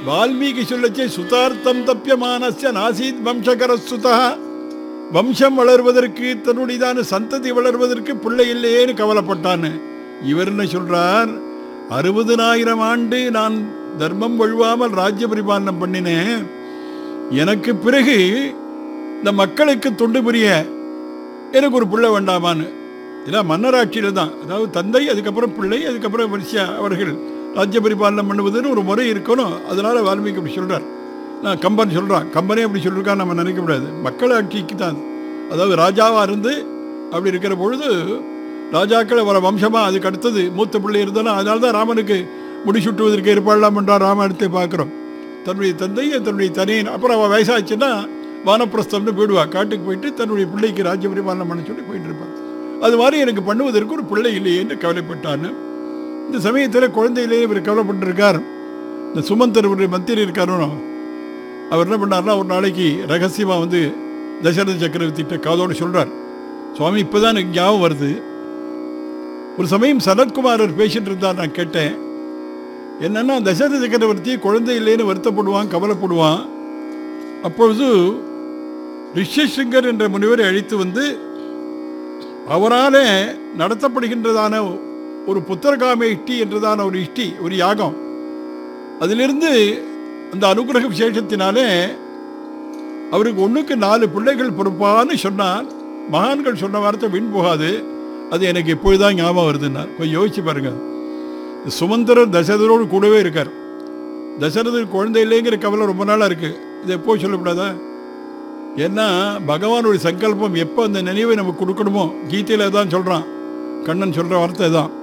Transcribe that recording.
வால்மீகி சொல்லச்சே சுதார்த்தம் தப்பியமானஸ்ய நாசீத் வம்சகர சுதா வம்சம் வளர்வதற்கு தன்னுடையதான சந்ததி வளர்வதற்கு பிள்ளை இல்லையேன்னு கவலைப்பட்டான்னு இவர் என்ன சொல்றார் அறுபதனாயிரம் ஆண்டு நான் தர்மம் வழுவாமல் ராஜ்ய பரிபாலனம் பண்ணினேன் எனக்கு பிறகு இந்த மக்களுக்கு தொண்டு புரிய எனக்கு ஒரு பிள்ளை வேண்டாமான்னு இதான் மன்னராட்சியில் தான் அதாவது தந்தை அதுக்கப்புறம் பிள்ளை அதுக்கப்புறம் வரிசையா அவர்கள் ராஜ்ய பரிபாலனம் பண்ணுவதுன்னு ஒரு முறை இருக்கணும் அதனால வால்மீகி அப்படி சொல்றார் நான் கம்பன் சொல்றான் கம்பனே அப்படி சொல்லிருக்கான்னு நம்ம நினைக்கக்கூடாது மக்கள் ஆட்சிக்கு தான் அதாவது ராஜாவாக இருந்து அப்படி இருக்கிற பொழுது ராஜாக்கள் வர வம்சமாக அதுக்கு அடுத்தது மூத்த பிள்ளை இருந்தாலும் அதனால தான் ராமனுக்கு முடிசூட்டுவதற்கு ஏற்பாடெல்லாம் பண்ணுறான் ராமாயணத்தை பார்க்குறோம் தன்னுடைய தந்தை தன்னுடைய தனியன் அப்புறம் அவள் வயசாச்சுன்னா வானப்பிரஸ்தம்னு போயிடுவா காட்டுக்கு போயிட்டு தன்னுடைய பிள்ளைக்கு ராஜ்ய பரிபாலனம் பண்ண சொல்லி போயிட்டு இருப்பான் அது மாதிரி எனக்கு பண்ணுவதற்கு ஒரு பிள்ளை இல்லையே என்று கவலைப்பட்டான்னு இந்த சமயத்தில் குழந்தையிலேயே இவர் கவலைப்பட்டிருக்கார் இந்த சுமந்தர் ஒரு மந்திரி இருக்காரோ அவர் என்ன பண்ணார்னா ஒரு நாளைக்கு ரகசியமாக வந்து தசரத சக்கரவர்த்திட்ட காதோடு சொல்கிறார் சுவாமி இப்போ தான் எனக்கு ஞாபகம் வருது ஒரு சமயம் சனத்குமாரர் பேசிட்டு இருந்தார் நான் கேட்டேன் என்னன்னா தசரத சக்கரவர்த்தி குழந்தை இல்லைன்னு வருத்தப்படுவான் கவலைப்படுவான் அப்பொழுது ரிஷிசிங்கர் என்ற முனிவரை அழைத்து வந்து அவரால் நடத்தப்படுகின்றதான ஒரு புத்திரகாம இஷ்டி என்றதான ஒரு இஷ்டி ஒரு யாகம் அதிலிருந்து அந்த அனுகிரக விசேஷத்தினாலே அவருக்கு ஒன்றுக்கு நாலு பிள்ளைகள் பொறுப்பான்னு சொன்னார் மகான்கள் சொன்ன வார்த்தை வீண் போகாது அது எனக்கு இப்பொழுதுதான் ஞாபகம் வருதுன்னார் கொஞ்சம் யோசிச்சு பாருங்க சுமந்திரர் தசரதரோடு கூடவே இருக்கார் தசரதர் குழந்தை இல்லைங்கிற கவலை ரொம்ப நாளாக இருக்குது இது எப்போ சொல்லக்கூடாதா ஏன்னா பகவானுடைய சங்கல்பம் எப்போ அந்த நினைவை நமக்கு கொடுக்கணுமோ கீதையில் தான் சொல்கிறான் கண்ணன் சொல்கிற வார்த்தை தான்